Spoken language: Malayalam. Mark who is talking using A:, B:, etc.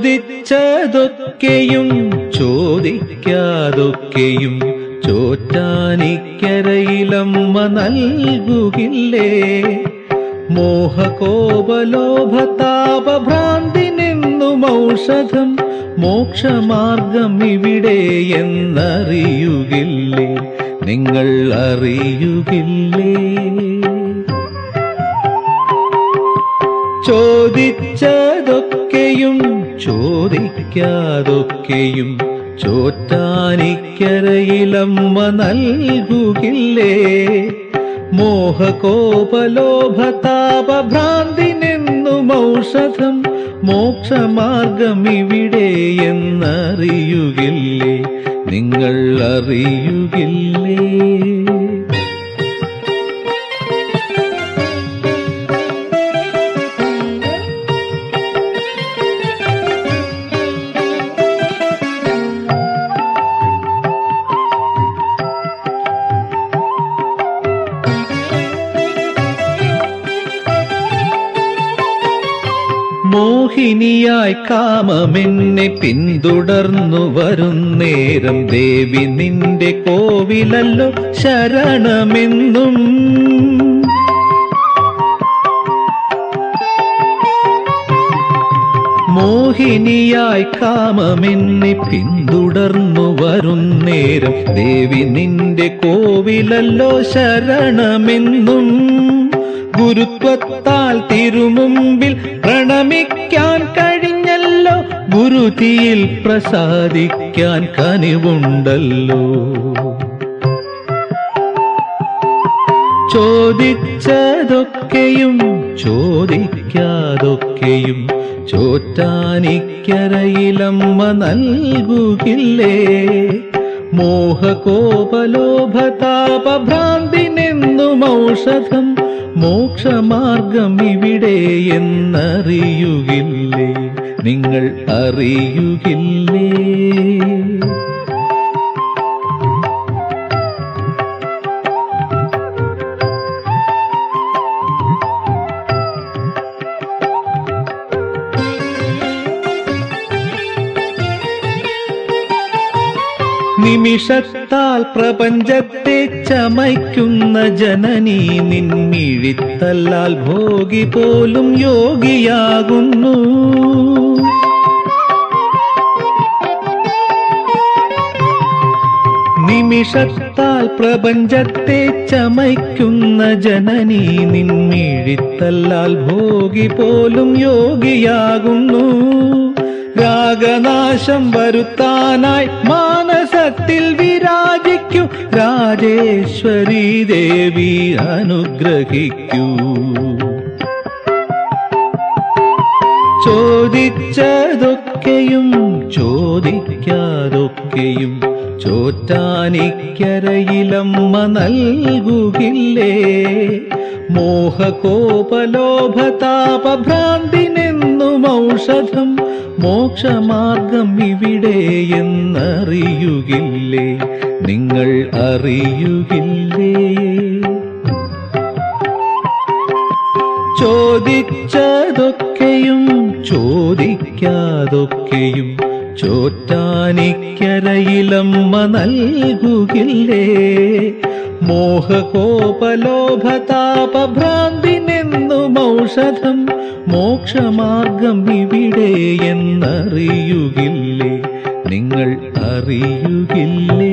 A: ചോദിച്ചതൊക്കെയും ചോദിക്കാതൊക്കെയും ചോറ്റാനിക്കരയിലമ്മ നൽകുകില്ലേ മോഹകോപലോഭതാപഭ്രാന്തി നിന്നും ഔഷധം മോക്ഷമാർഗം ഇവിടെ എന്നറിയുകില്ലേ നിങ്ങൾ അറിയുകില്ലേ ചോദിച്ചതൊക്കെയും ചോദിക്കാതൊക്കെയും ചോറ്റാനിക്കരയിലമ്മ നൽകുകില്ലേ മോഹകോപലോഭതാപഭ്രാന്തി നിന്നും ഔഷധം മോക്ഷമാർഗം ഇവിടെ എന്നറിയുകില്ലേ നിങ്ങൾ അറിയുകില്ലേ മോഹിനിയായി കാമമെന്നെ പിന്തുടർന്നു വരുന്നേരം ദേവി നിന്റെ കോവിലല്ലോ ശരണമെന്നും മോഹിനിയായി കാമമെന്നെ പിന്തുടർന്നു വരുന്നേരം ദേവി നിന്റെ കോവിലല്ലോ ശരണമെന്നും ഗുരുത്വത്താൽ തിരുമുമ്പിൽ പ്രണമിക്കാൻ കഴിഞ്ഞല്ലോ ഗുരുതിയിൽ പ്രസാദിക്കാൻ കനിവുണ്ടല്ലോ ചോദിച്ചതൊക്കെയും ചോദിക്കാതൊക്കെയും ചോറ്റാനിക്കരയിലമ്മ നൽകുകില്ലേ മോഹകോപലോഭതാപഭ്രാന്തി നിന്നും ഔഷധം മോക്ഷമാർഗം ഇവിടെ എന്നറിയുകില്ലേ നിങ്ങൾ അറിയുകില്ലേ നിമിഷത്താൽ പ്രപഞ്ചത്തെ ചമയ്ക്കുന്ന ജനനി നിൻമിഴിത്തല്ലാൽ ഭോഗി പോലും യോഗിയാകുന്നു നിമിഷത്താൽ പ്രപഞ്ചത്തെ ചമയ്ക്കുന്ന ജനനി നിൻമിഴിത്തല്ലാൽ ഭോഗി പോലും യോഗിയാകുന്നു രാഗനാശം വരുത്താനായി മാനസത്തിൽ വിരാജിക്കൂ രാജേശ്വരി ദേവി അനുഗ്രഹിക്കൂ ചോദിച്ചതൊക്കെയും ചോദിക്കാതൊക്കെയും ചോറ്റാനിക്കരയിലമ്മ നൽകുകില്ലേ മോഹകോപലോഭതാപഭ്രാന്തി നിന്നും ഔഷധം മോക്ഷമാർഗം ഇവിടെ എന്നറിയുകില്ലേ നിങ്ങൾ അറിയുകില്ലേ ചോദിച്ചതൊക്കെയും ചോദിക്കാതൊക്കെയും ചോറ്റാനിക്കരയിലമ്മ നൽകുകില്ലേ മോഹകോപലോഭതാപഭ്രാന്തി നിന്നും ഔഷധം മോക്ഷമാർഗം ഇവിടെ എന്നറിയുകില്ലേ നിങ്ങൾ അറിയുകില്ലേ